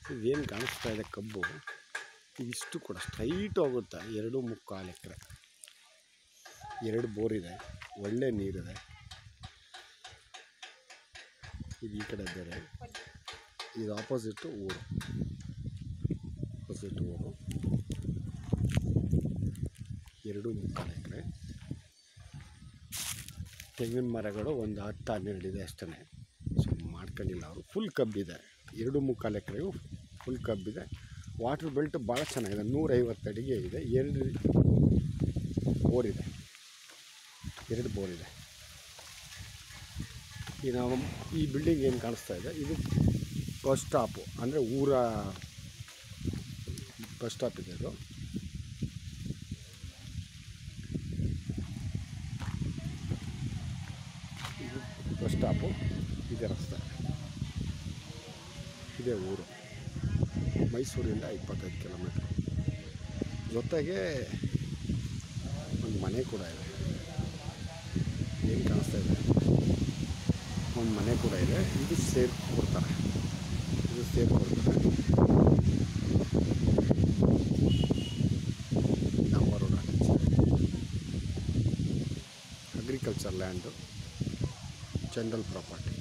ಇದೇನು ಕಾಣಿಸ್ತಾ ಇದೆ ಕಬ್ಬು ಇದಿಷ್ಟು ಕೂಡ ಸ್ಟ್ರೈಟ್ ಹೋಗುತ್ತೆ ಎರಡು ಮುಕ್ಕಾಲು ಎಕರೆ ಎರಡು ಬೋರ್ ಇದೆ ಒಳ್ಳೆ ನೀರಿದೆ ಇದು ಈ ಕಡೆ ಬೇರೆ ಇದು ಆಪೋಸಿಟ್ಟು ಊರು ಆಪೋಸಿಟ್ ಊರು ಎರಡು ಮುಕ್ಕಾಲು ಎಕರೆ ತೆಂಗಿನ ಮರಗಳು ಒಂದು ಹತ್ತು ಹನ್ನೆರಡು ಇದೆ ಅಷ್ಟೇ ಸೊ ಮಾಡ್ಕೊಂಡಿಲ್ಲ ಅವರು ಫುಲ್ ಕಬ್ಬಿದೆ ಎರಡು ಮುಕ್ಕಾಲು ಎಕರೆಗೂ ಫುಲ್ ಕಬ್ಬಿದೆ ವಾಟರ್ ಬೆಲ್ಟ್ ಭಾಳ ಚೆನ್ನಾಗಿದೆ ನೂರೈವತ್ತು ಅಡಿಗೆ ಇದೆ ಎರಡು ಬೋರ್ ಇದೆ ಎರಡು ಬೋರ್ ಇದೆ ಈ ನಾವು ಈ ಬಿಲ್ಡಿಂಗ್ ಏನು ಕಾಣಿಸ್ತಾ ಇದೆ ಇದು ಬಸ್ ಸ್ಟಾಪು ಅಂದರೆ ಊರ ಬಸ್ ಸ್ಟಾಪ್ ಇದೆ ಇದು ಇದು ಬಸ್ ಸ್ಟಾಪು ಇದೆ ರಸ್ತೆ ಇದೇ ಊರು ಮೈಸೂರಿಂದ ಇಪ್ಪತ್ತೈದು ಕಿಲೋಮೀಟ್ರ್ ಜೊತೆಗೆ ಒಂದು ಮನೆ ಕೂಡ ಇದೆ ಏನು ಕಾಣಿಸ್ತಾ ಇದೆ ಒಂದು ಮನೆ ಕೂಡ ಇದೆ ಇದು ಸೇರ್ ಕೊಡ್ತಾರೆ ಇದು ಸೇರ್ ಕೊಡ್ತಾರೆ ನಮ್ಮ road agriculture land general property